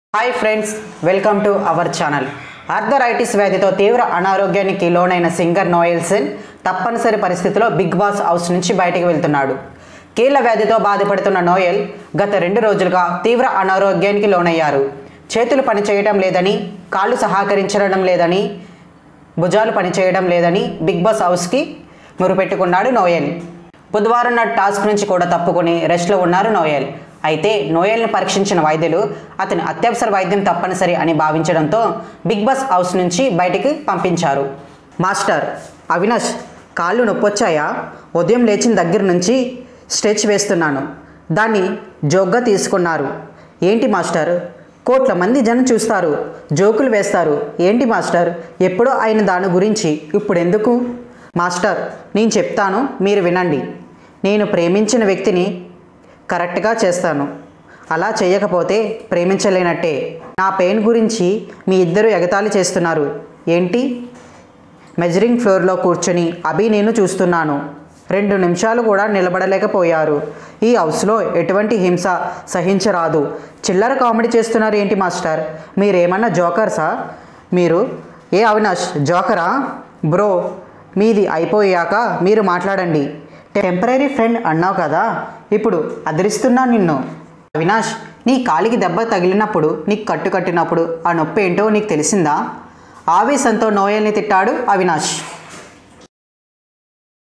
hi friends welcome to our channel arthritis వ్యాధితో తీవ్ర అనారోగ్యానికి లోనైన సింగర్ నోయల్సన్ తప్పనిసరి పరిస్థితిలో బిగ్ బాస్ హౌస్ నుంచి బయటికి వెళ్తున్నాడు కీళ్ళ వ్యాధితో బాధపడుతున్న నోయల్ గత రెండు రోజులుగా తీవ్ర అనారోగ్యానికి లోనయ్యారు చేతులు పనిచేయడం లేదని కాళ్ళు సహకరించడం లేదని భుజాలు పనిచేయడం లేదని బిగ్ బాస్ హౌస్కి మురుపెట్టుకున్నాడు నోయల్ బుధవారం నాటి టాస్క్ నుంచి కూడా తప్పుకొని రెస్ట్లో ఉన్నారు నోయల్ అయితే నోయల్ని పరీక్షించిన వైద్యులు అతని అత్యవసర వైద్యం తప్పనిసరి అని భావించడంతో బిగ్ బాస్ హౌస్ నుంచి బయటికి పంపించారు మాస్టర్ అవినాష్ కాళ్ళు నొప్పొచ్చాయా ఉదయం లేచిన దగ్గర నుంచి స్ట్రెచ్ వేస్తున్నాను దాన్ని జోగ్గా తీసుకున్నారు ఏంటి మాస్టర్ కోట్ల మంది జనం చూస్తారు జోకులు వేస్తారు ఏంటి మాస్టర్ ఎప్పుడో అయిన దాని గురించి ఇప్పుడు ఎందుకు మాస్టర్ నేను చెప్తాను మీరు వినండి నేను ప్రేమించిన వ్యక్తిని కరెక్ట్గా చేస్తాను అలా చేయకపోతే ప్రేమించలేనట్టే నా పెయిన్ గురించి మీ ఇద్దరు ఎగతాళి చేస్తున్నారు ఏంటి మెజరింగ్ ఫ్లోర్లో కూర్చొని అభి నేను చూస్తున్నాను రెండు నిమిషాలు కూడా నిలబడలేకపోయారు ఈ హౌస్లో ఎటువంటి హింస సహించరాదు చిల్లర కామెడీ చేస్తున్నారు ఏంటి మాస్టర్ మీరేమన్నా జోకర్సా మీరు ఏ అవినాష్ జోకరా బ్రో మీది అయిపోయాక మీరు మాట్లాడండి టెంపరీ ఫ్రెండ్ అన్నావు కదా ఇప్పుడు అదిరిస్తున్నా నిన్ను అవినాష్ నీ కాలికి దెబ్బ తగిలినప్పుడు నీకు కట్టు కట్టినప్పుడు ఆ నొప్పి ఏంటో నీకు తెలిసిందా ఆవేశంతో నోయల్ని తిట్టాడు అవినాష్